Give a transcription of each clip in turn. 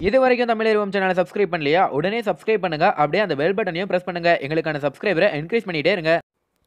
இது வரைக்கும் தமிழ் சேனலை சப்ஸ்கிரைப் பண்ணலையா உடனே சப்ஸ்கிரைப் பண்ணுங்க அப்படியே அந்த பெல் பட்டனையும் பிரஸ் பண்ணுங்க எங்களுக்கான சப்ஸ்கிரைபரை என்கரேஜ் பண்ணிட்டே இருங்க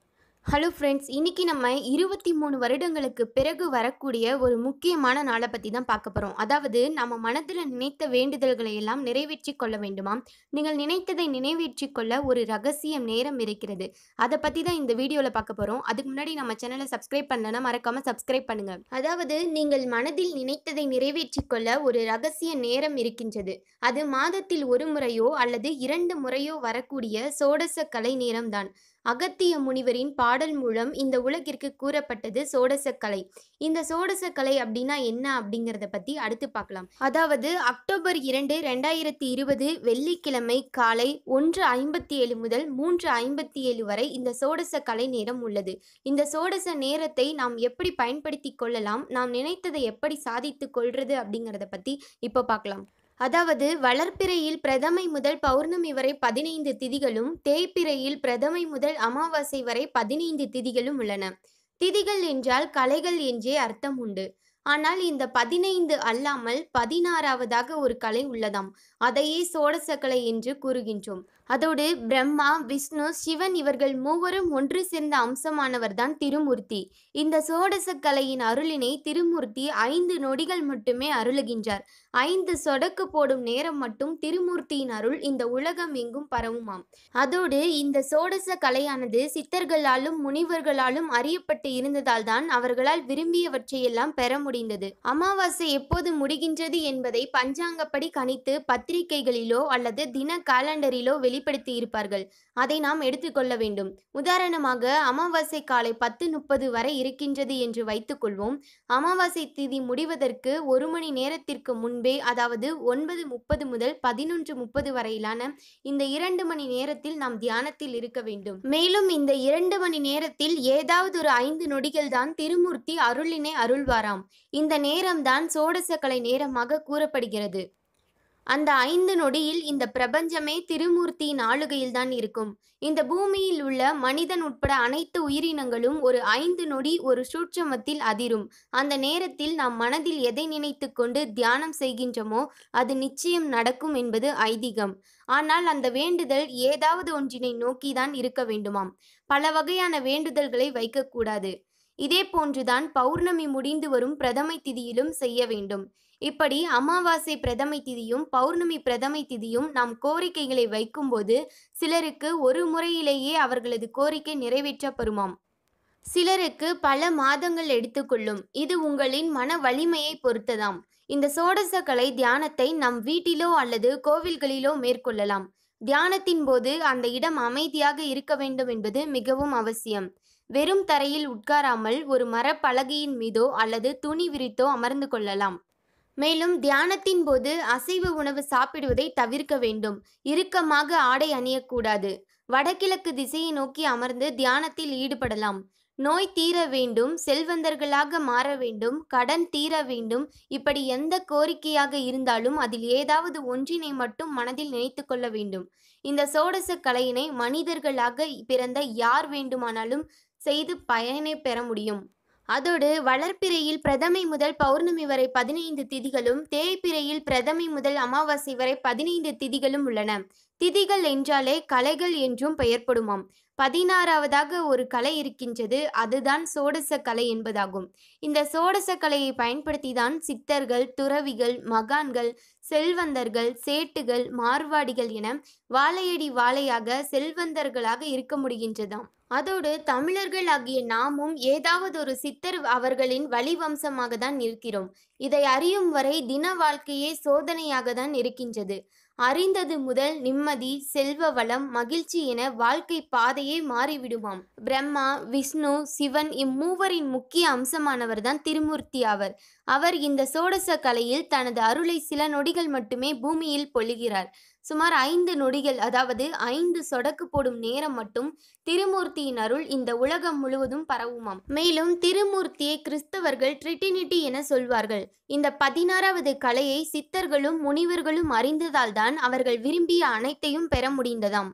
ஹலோ ஃப்ரெண்ட்ஸ் இன்னைக்கு நம்ம இருபத்தி மூணு வருடங்களுக்கு பிறகு வரக்கூடிய ஒரு முக்கியமான நாளை பற்றி தான் பார்க்க போகிறோம் அதாவது நம்ம மனதில் நினைத்த வேண்டுதல்களை எல்லாம் நிறைவேற்றி கொள்ள வேண்டுமாம் நீங்கள் நினைத்ததை நிறைவேற்றி கொள்ள ஒரு ரகசியம் நேரம் இருக்கிறது அதை பற்றி தான் இந்த வீடியோவில் பார்க்க போகிறோம் அதுக்கு முன்னாடி நம்ம சேனலை சப்ஸ்கிரைப் பண்ணலன்னா மறக்காமல் சப்ஸ்கிரைப் பண்ணுங்கள் அதாவது நீங்கள் மனதில் நினைத்ததை நிறைவேற்றி கொள்ள ஒரு ரகசிய நேரம் இருக்கின்றது அது மாதத்தில் ஒரு முறையோ அல்லது இரண்டு முறையோ வரக்கூடிய சோடச கலை நேரம்தான் அகத்திய முனிவரின் பாடல் மூலம் இந்த உலகிற்கு கூறப்பட்டது சோடசக்கலை இந்த சோடசக்கலை அப்படின்னா என்ன அப்படிங்கிறத பத்தி அடுத்து பார்க்கலாம் அதாவது அக்டோபர் இரண்டு ரெண்டாயிரத்தி இருபது வெள்ளிக்கிழமை காலை ஒன்று ஐம்பத்தி ஏழு முதல் மூன்று ஐம்பத்தி ஏழு வரை இந்த சோடச கலை நேரம் உள்ளது இந்த சோடச நேரத்தை நாம் எப்படி பயன்படுத்தி கொள்ளலாம் நாம் நினைத்ததை எப்படி சாதித்து கொள்றது அப்படிங்கிறத பத்தி இப்போ பார்க்கலாம் அதாவது வளர்ப்பிறையில் பிரதமை முதல் பௌர்ணமி வரை பதினைந்து திதிகளும் தேய்பிறையில் பிரதமை முதல் அமாவாசை வரை பதினைந்து திதிகளும் உள்ளன திதிகள் என்றால் கலைகள் என்றே அர்த்தம் உண்டு ஆனால் இந்த பதினைந்து அல்லாமல் பதினாறாவதாக ஒரு கலை உள்ளதாம் அதையே சோடசக்கலை என்று கூறுகின்றோம் அதோடு பிரம்மா விஷ்ணு சிவன் இவர்கள் மூவரும் ஒன்று சேர்ந்த அம்சமானவர்தான் திருமூர்த்தி இந்த சோடச கலையின் அருளினை திருமூர்த்தி ஐந்து நொடிகள் மட்டுமே அருளுகின்றார் ஐந்து சொடக்கு போடும் நேரம் மட்டும் திருமூர்த்தியின் அருள் இந்த உலகம் எங்கும் பரவுமாம் அதோடு இந்த சோடச கலையானது சித்தர்களாலும் முனிவர்களாலும் அறியப்பட்டு இருந்ததால் தான் அவர்களால் விரும்பியவற்றையெல்லாம் பெற முடிந்தது அமாவாசை எப்போது முடிகின்றது என்பதை பஞ்சாங்கப்படி கணித்து பத்திரிகைகளிலோ அல்லது தின காலண்டரிலோ வெளிப்படுத்தி இருப்பார்கள் அதை நாம் எடுத்துக்கொள்ள வேண்டும் உதாரணமாக அமாவாசை காலை பத்து முப்பது வரை இருக்கின்றது என்று வைத்துக்கொள்வோம் அமாவாசை திதி முடிவதற்கு ஒரு மணி நேரத்திற்கு முன்பே அதாவது ஒன்பது முப்பது முதல் பதினொன்று முப்பது வரையிலான இந்த இரண்டு மணி நேரத்தில் நாம் தியானத்தில் இருக்க வேண்டும் மேலும் இந்த இரண்டு மணி நேரத்தில் ஏதாவது ஒரு ஐந்து நொடிகள் தான் திருமூர்த்தி அருளினை அருள்வாராம் இந்த நேரம்தான் சோடசக்கலை நேரமாக கூறப்படுகிறது அந்த ஐந்து நொடியில் இந்த பிரபஞ்சமே திருமூர்த்தியின் ஆளுகையில்தான் இருக்கும் இந்த பூமியில் உள்ள மனிதன் உட்பட அனைத்து உயிரினங்களும் ஒரு ஐந்து நொடி ஒரு சூட்சமத்தில் அதிரும் அந்த நேரத்தில் நாம் மனதில் எதை நினைத்து கொண்டு தியானம் செய்கின்றோமோ அது நிச்சயம் நடக்கும் என்பது ஐதீகம் ஆனால் அந்த வேண்டுதல் ஏதாவது ஒன்றினை நோக்கிதான் இருக்க வேண்டுமாம் பல வகையான வேண்டுதல்களை வைக்கக்கூடாது இதே போன்றுதான் பௌர்ணமி முடிந்து வரும் பிரதமை திதியிலும் செய்ய வேண்டும் இப்படி அமாவாசை பிரதமை திதியும் பௌர்ணமி பிரதமை திதியும் நாம் கோரிக்கைகளை வைக்கும்போது சிலருக்கு ஒரு முறையிலேயே அவர்களது கோரிக்கை நிறைவேற்றப்பெறுமாம் சிலருக்கு பல மாதங்கள் எடுத்துக்கொள்ளும் இது உங்களின் மன வலிமையை பொறுத்ததாம் இந்த சோடசக்கலை தியானத்தை நம் வீட்டிலோ அல்லது கோவில்களிலோ மேற்கொள்ளலாம் தியானத்தின் போது அந்த இடம் அமைதியாக இருக்க வேண்டும் என்பது மிகவும் அவசியம் வெறும் தரையில் உட்காராமல் ஒரு மரப்பலகையின் மீதோ அல்லது துணி விரித்தோ அமர்ந்து கொள்ளலாம் மேலும் தியானத்தின் போது அசைவ உணவு சாப்பிடுவதை தவிர்க்க வேண்டும் இறுக்கமாக ஆடை அணியக்கூடாது வடகிழக்கு திசையை நோக்கி அமர்ந்து தியானத்தில் ஈடுபடலாம் நோய் தீர வேண்டும் செல்வந்தர்களாக மாற வேண்டும் கடன் தீர வேண்டும் இப்படி எந்த கோரிக்கையாக இருந்தாலும் அதில் ஏதாவது ஒன்றினை மட்டும் மனதில் நினைத்து கொள்ள வேண்டும் இந்த சோடச கலையினை மனிதர்களாக பிறந்த யார் வேண்டுமானாலும் செய்து பயனை பெற முடியும் அதோடு வளர்ப்பிறையில் பிரதமை முதல் பௌர்ணமி வரை பதினைந்து திதிகளும் தேய்பிறையில் பிரதமை முதல் அமாவாசை வரை பதினைந்து திதிகளும் உள்ளன திதிகள் என்றாலே கலைகள் என்றும் பெயர்ப்படுமாம் பதினாறாவதாக ஒரு கலை இருக்கின்றது அதுதான் சோடச கலை என்பதாகும் இந்த சோடச கலையை பயன்படுத்தி தான் சித்தர்கள் துறவிகள் மகான்கள் செல்வந்தர்கள் சேட்டுகள் மார்வாடிகள் என வாழையடி வாழையாக செல்வந்தர்களாக இருக்க முடிகின்றதாம் அதோடு தமிழர்கள் ஆகிய நாமும் ஏதாவது ஒரு சித்தர் அவர்களின் வழிவம்சமாக தான் இருக்கிறோம் இதை அறியும் வரை தின வாழ்க்கையே சோதனையாக தான் இருக்கின்றது அறிந்தது முதல் நிம்மதி செல்வ வளம் மகிழ்ச்சி என வாழ்க்கை பாதையே மாறிவிடுமாம் பிரம்மா விஷ்ணு சிவன் இம்மூவரின் முக்கிய அம்சமானவர் தான் திருமூர்த்தி ஆவர் அவர் இந்த சோடச கலையில் தனது அருளை சில நொடிகள் மட்டுமே பூமியில் பொழிகிறார் சுமார் ஐந்து நொடிகள் அதாவது ஐந்து சொடக்கு போடும் நேரம் மட்டும் திருமூர்த்தியின் அருள் இந்த உலகம் முழுவதும் பரவுமாம் மேலும் திருமூர்த்தியை கிறிஸ்தவர்கள் ட்ரிட்டினிட்டி என சொல்வார்கள் இந்த பதினாறாவது கலையை சித்தர்களும் முனிவர்களும் அறிந்ததால்தான் அவர்கள் விரும்பிய அனைத்தையும் பெற முடிந்ததாம்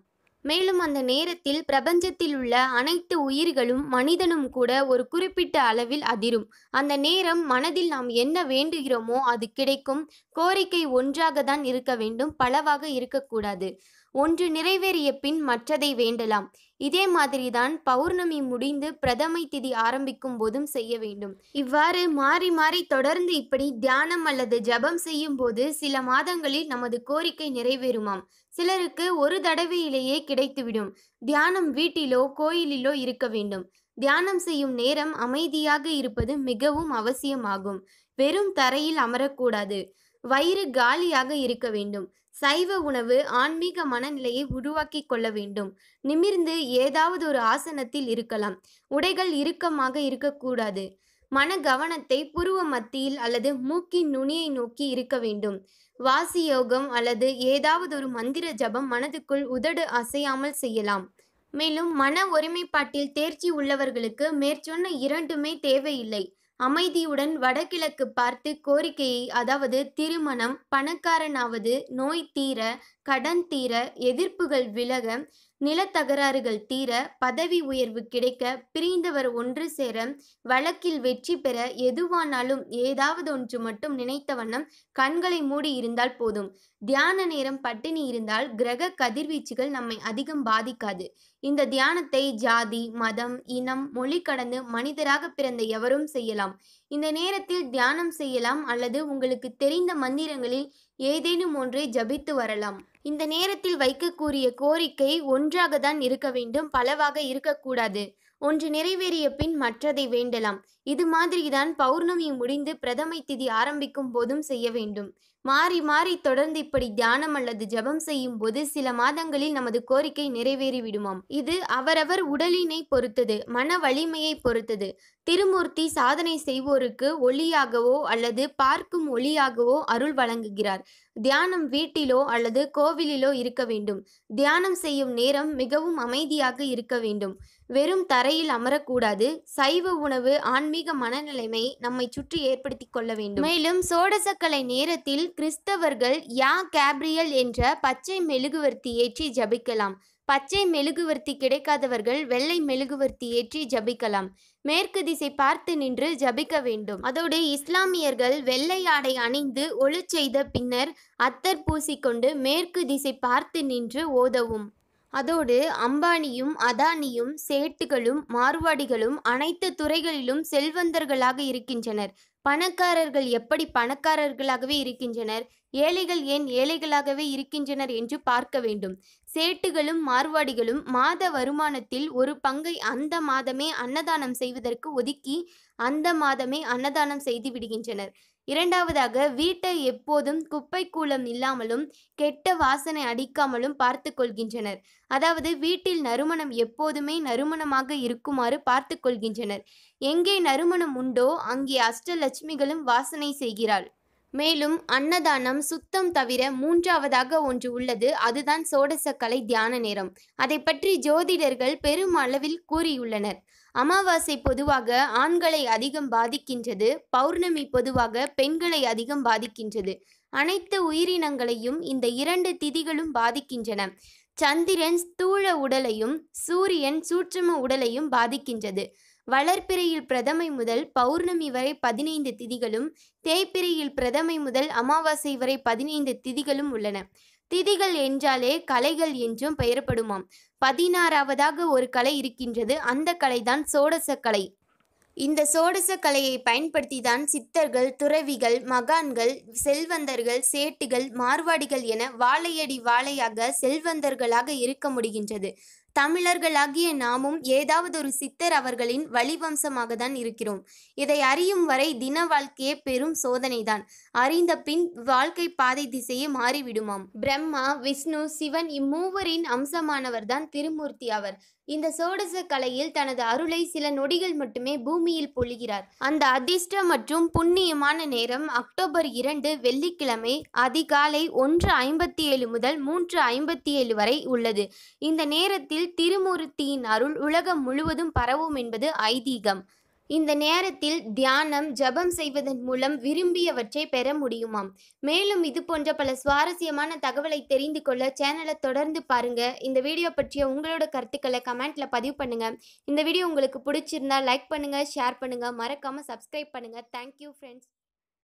மேலும் அந்த நேரத்தில் பிரபஞ்சத்தில் உள்ள அனைத்து உயிர்களும் மனிதனும் கூட ஒரு குறிப்பிட்ட அளவில் அதிரும் அந்த நேரம் மனதில் நாம் என்ன வேண்டுகிறோமோ அது கிடைக்கும் கோரிக்கை ஒன்றாக தான் இருக்க வேண்டும் பலவாக இருக்கக்கூடாது ஒன்று நிறைவேறிய பின் மற்றதை வேண்டலாம் இதே மாதிரிதான் பௌர்ணமி முடிந்து பிரதமை திதி ஆரம்பிக்கும் போதும் செய்ய வேண்டும் இவ்வாறு மாறி மாறி தொடர்ந்து இப்படி தியானம் அல்லது ஜபம் செய்யும் போது சில மாதங்களில் நமது கோரிக்கை நிறைவேறுமாம் சிலருக்கு ஒரு தடவையிலேயே கிடைத்துவிடும் தியானம் வீட்டிலோ கோயிலிலோ இருக்க வேண்டும் தியானம் செய்யும் நேரம் அமைதியாக இருப்பது மிகவும் அவசியமாகும் வெறும் தரையில் அமரக்கூடாது வயிறு காலியாக இருக்க வேண்டும் சைவ உணவு ஆன்மீக மனநிலையை உருவாக்கி கொள்ள வேண்டும் நிமிர்ந்து ஏதாவது ஒரு ஆசனத்தில் இருக்கலாம் உடைகள் இறுக்கமாக இருக்கக்கூடாது மன கவனத்தை புருவ மத்தியில் அல்லது மூக்கின் நுனியை நோக்கி இருக்க வேண்டும் வாசி யோகம் அல்லது ஏதாவது ஒரு மந்திர ஜபம் மனதுக்குள் உதடு அசையாமல் செய்யலாம் மேலும் மன ஒருமைப்பாட்டில் தேர்ச்சி உள்ளவர்களுக்கு மேற்சொன்ன இரண்டுமே தேவையில்லை அமைதியுடன் வடகிழக்கு பார்த்து கோரிக்கையை அதாவது திருமணம் பணக்காரனாவது நோய் தீர கடன் தீர எதிர்ப்புகள் விலக நிலத்தகராறுகள் தீர பதவி உயர்வு கிடைக்க பிரிந்தவர் ஒன்று சேர வழக்கில் வெற்றி பெற எதுவானாலும் ஏதாவது ஒன்று மட்டும் நினைத்த வண்ணம் கண்களை மூடி இருந்தால் போதும் தியான நேரம் பட்டினி இருந்தால் கிரக கதிர்வீச்சுகள் நம்மை அதிகம் பாதிக்காது இந்த தியானத்தை ஜாதி மதம் இனம் மொழி கடந்து மனிதராக பிறந்த எவரும் செய்யலாம் இந்த நேரத்தில் தியானம் செய்யலாம் அல்லது உங்களுக்கு தெரிந்த மந்திரங்களில் ஏதேனும் ஒன்றை ஜபித்து வரலாம் இந்த நேரத்தில் வைக்கக்கூடிய கோரிக்கை ஒன்றாக தான் இருக்க வேண்டும் பலவாக இருக்கக்கூடாது ஒன்று நிறைவேறிய பின் மற்றதை வேண்டலாம் இது மாதிரிதான் பௌர்ணமி முடிந்து பிரதமை திதி ஆரம்பிக்கும் போதும் செய்ய வேண்டும் மாறி மாறி தொடர்ந்து இப்படி தியானம் அல்லது ஜபம் செய்யும் போது சில மாதங்களில் நமது கோரிக்கை நிறைவேறி விடுமாம் இது அவரவர் உடலினை பொறுத்தது மன வலிமையை பொறுத்தது திருமூர்த்தி சாதனை செய்வோருக்கு ஒளியாகவோ அல்லது பார்க்கும் ஒளியாகவோ அருள் வழங்குகிறார் தியானம் வீட்டிலோ அல்லது கோவிலிலோ இருக்க வேண்டும் தியானம் செய்யும் நேரம் மிகவும் அமைதியாக இருக்க வேண்டும் வெறும் தரையில் அமரக்கூடாது சைவ உணவு ஆன்மீக மனநிலைமை நம்மை சுற்றி ஏற்படுத்தி கொள்ள வேண்டும் மேலும் சோடசக்கலை நேரத்தில் கிறிஸ்தவர்கள் யா கேப்ரியல் என்ற பச்சை மெழுகுவர்த்தி ஏற்றி ஜபிக்கலாம் பச்சை மெழுகுவர்த்தி கிடைக்காதவர்கள் வெள்ளை மெழுகுவர்த்தி ஏற்றி ஜபிக்கலாம் மேற்கு திசை பார்த்து நின்று ஜபிக்க வேண்டும் அதோடு இஸ்லாமியர்கள் வெள்ளை ஆடை அணிந்து ஒளி செய்த பின்னர் அத்தர் பூசிக்கொண்டு மேற்கு திசை பார்த்து நின்று ஓதவும் அதோடு அம்பானியும் அதானியும் சேட்டுகளும் மார்வாடிகளும் அனைத்து துறைகளிலும் செல்வந்தர்களாக இருக்கின்றனர் பணக்காரர்கள் எப்படி பணக்காரர்களாகவே இருக்கின்றனர் ஏழைகள் ஏன் ஏழைகளாகவே இருக்கின்றனர் என்று பார்க்க வேண்டும் சேட்டுகளும் மார்வாடிகளும் மாத வருமானத்தில் ஒரு பங்கை அந்த மாதமே அன்னதானம் செய்வதற்கு ஒதுக்கி அந்த மாதமே அன்னதானம் செய்து விடுகின்றனர் இரண்டாவதாக வீட்டை எப்போதும் குப்பை கூலம் இல்லாமலும் கெட்ட வாசனை அடிக்காமலும் பார்த்து கொள்கின்றனர் அதாவது வீட்டில் நறுமணம் எப்போதுமே நறுமணமாக இருக்குமாறு பார்த்து கொள்கின்றனர் எங்கே நறுமணம் உண்டோ அங்கே அஷ்டலட்சுமிகளும் வாசனை செய்கிறாள் மேலும் அன்னதானம் சுத்தம் தவிர மூன்றாவதாக ஒன்று உள்ளது அதுதான் சோடசக்கலை தியான நேரம் அதை பற்றி ஜோதிடர்கள் பெரும் அளவில் கூறியுள்ளனர் அமாவாசை பொதுவாக ஆண்களை அதிகம் பாதிக்கின்றது பௌர்ணமி பொதுவாக பெண்களை அதிகம் பாதிக்கின்றது அனைத்து உயிரினங்களையும் இந்த இரண்டு திதிகளும் பாதிக்கின்றன சந்திரன் ஸ்தூல உடலையும் சூரியன் சூட்சும உடலையும் பாதிக்கின்றது வளர்ப்பிறையில் பிரதமை முதல் பௌர்ணமி வரை பதினைந்து திதிகளும் தேய்பிறையில் பிரதமை முதல் அமாவாசை வரை பதினைந்து திதிகளும் உள்ளன திதிகள் என்றாலே கலைகள் என்றும் பெயர்ப்படுமாம் பதினாறாவதாக ஒரு கலை இருக்கின்றது அந்த கலைதான் சோடச கலை இந்த சோடச கலையை பயன்படுத்தி தான் சித்தர்கள் துறவிகள் மகான்கள் செல்வந்தர்கள் சேட்டுகள் மார்வாடிகள் என வாழையடி வாழையாக செல்வந்தர்களாக இருக்க முடிகின்றது தமிழர்களாகிய நாமும் ஏதாவது ஒரு சித்தர் அவர்களின் வழிவம்சமாக தான் இருக்கிறோம் இதை அறியும் வரை தின வாழ்க்கையே பெரும் சோதனைதான் அறிந்த பின் வாழ்க்கை பாதை திசையே மாறிவிடுமாம் பிரம்மா விஷ்ணு சிவன் இம்மூவரின் அம்சமானவர்தான் திருமூர்த்தி அவர் இந்த சோடச கலையில் தனது அருளை சில நொடிகள் மட்டுமே பூமியில் பொழிகிறார் அந்த அதிர்ஷ்ட மற்றும் புண்ணியமான நேரம் அக்டோபர் இரண்டு வெள்ளிக்கிழமை அதிகாலை ஒன்று ஐம்பத்தி ஏழு முதல் மூன்று ஐம்பத்தி ஏழு வரை உள்ளது இந்த நேரத்தில் திருமூர்த்தியின் அருள் உலகம் முழுவதும் பரவும் என்பது ஐதீகம் இந்த நேரத்தில் தியானம் ஜபம் செய்வதன் மூலம் விரும்பியவற்றை பெற முடியுமாம் மேலும் இது போன்ற பல சுவாரஸ்யமான தகவலை தெரிந்து கொள்ள சேனலை தொடர்ந்து பாருங்க இந்த வீடியோ பற்றிய உங்களோட கருத்துக்களை கமெண்ட்ல பதிவு பண்ணுங்க இந்த வீடியோ உங்களுக்கு பிடிச்சிருந்தா லைக் பண்ணுங்க ஷேர் பண்ணுங்க மறக்காம சப்ஸ்கிரைப் பண்ணுங்க தேங்க்யூ ஃப்ரெண்ட்ஸ்